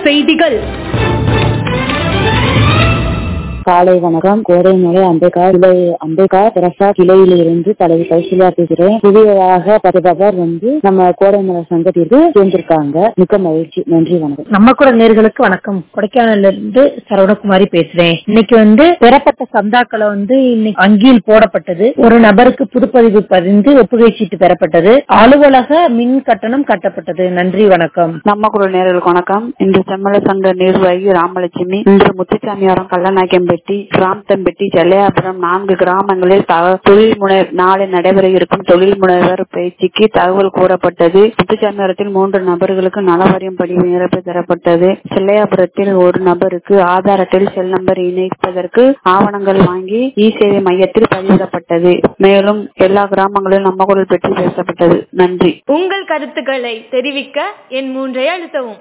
செய்திகள் காலை வணக்கம் கோடைமலை அம்பேகார் கிளை அம்பேகார் பிரசாத் கிளையிலிருந்து தலைவி கௌசல்யா பேசுகிறேன் புதியதாக பத்து நபர் வந்து நம்ம கோடைமலை சங்கத்திற்கு சேர்ந்திருக்காங்க மிக்க மகிழ்ச்சி நன்றி வணக்கம் நம்ம கூட நேர்களுக்கு வணக்கம் கொடைக்கானல்ல இருந்து சரவணகுமாரி பேசுறேன் இன்னைக்கு வந்து பெறப்பட்ட சந்தாக்களை வந்து இன்னைக்கு வங்கியில் போடப்பட்டது ஒரு நபருக்கு புதுப்பதிவு பதிந்து ஒப்புகை சீட்டு பெறப்பட்டது அலுவலக மின் கட்டணம் கட்டப்பட்டது நன்றி வணக்கம் நம்ம குரல் நேர்களுக்கு வணக்கம் இன்று செம்மல சங்க நிர்வாகி ராமலட்சுமி இன்று முத்துச்சாமியாரம் கள்ளநாயக்கம்பட்டி ராம்தம்பட்டி செல்லையாபுரம் நான்கு கிராமங்களில் தக- தொழில் முனைவர் நாளை நடைபெற இருக்கும் தொழில் முனைவர் பயிற்சிக்கு தகவல் கூறப்பட்டது முத்துச்சாமியாரத்தில் மூன்று நபர்களுக்கு நலவாரியம் படிவு நிரப்பி தரப்பட்டது செல்லையாபுரத்தில் ஒரு நபருக்கு ஆதார் அட்டையில் செல் நம்பர் இணைப்பதற்கு ஆவணங்கள் வாங்கி இ சேவை மையத்தில் பதிவிடப்பட்டது மேலும் எல்லா கிராமங்களிலும் நம்ம குரல் பற்றி பேசப்பட்டது நன்றி உங்கள் கருத்துக்களை தெரிவிக்க என் மூன்றை அழுத்தவும்